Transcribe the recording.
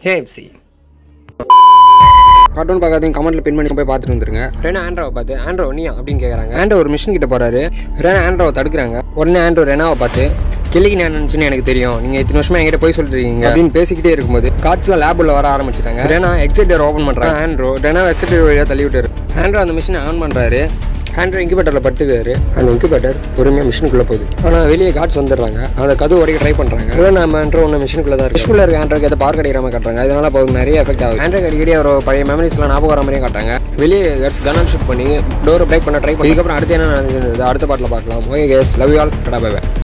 AFC cartoon பார்க்காதீங்க கமெண்ட்ல பின் பண்ணி போய் பார்த்துட்டு வந்துருங்க ரெனா ஆண்ட்ரோவை பார்த்து ஆண்ட்ரோ நீயா அப்படின்னு கேட்குறாங்க ஆண்ட்ரோ ஒரு மிஷின் கிட்ட போறாரு ரெனா ஆண்ட்ரோவை தடுக்கிறாங்க உடனே ஆண்ட்ரோ ரெனாவை பார்த்து கிளிக்கு நான் நினச்சுன்னு எனக்கு தெரியும் நீங்க இத்தனை வருஷமா என்கிட்ட போய் சொல்லிருக்கீங்க அப்படின்னு பேசிக்கிட்டே இருக்கும்போது கார்ட்ஸ்லாம் லேபில் வர ஆரம்பிச்சிட்டாங்க ரெனா எக்ஸைட்டர் ஓப்பன் பண்றாங்க ஆண்ட்ரோ ரெனா எக்ஸைட்டர் வழியாக தள்ளி விட்டாரு ஆண்ட்ரோ அந்த மிஷினை ஆன் பண்றாரு ஆண்ட்ரோ இன்குபேட்டரில் படுத்துக்காரு அந்த இன்குபேட்டர் பொறுமையாக மிஷினுக்குள்ளே போகுது ஆனால் வெளியே கார்ட்ஸ் வந்துடுறாங்க அந்த கதவு உடைக்க ட்ரை பண்ணுறாங்க இல்லை நம்ம ஆண்ட்ரோ ஒன்று மிஷினுக்குள்ளே தான் மிஷினுக்குள்ள இருக்க ஆண்ட்ரோக்கு எதை பார்க்க அடிக்கிற மாதிரி காட்டுறாங்க இதனால இப்போ நிறைய எஃபெக்ட் ஆகுது ஆண்ட்ரோக்கு அடிக்கடி ஒரு பழைய மெமரிஸ்லாம் ஞாபகம் வர மாதிரியும் காட்டுறாங்க வெளியே கட்ஸ் கன் ஷூட் பண்ணி டோரை பிரேக் பண்ண ட்ரை பண்ணி இதுக்கப்புறம் அடுத்து என்ன நடந்துச்சு அடுத்த பாட்டில் பார்க்கலாம் okay guys love you all கடா பை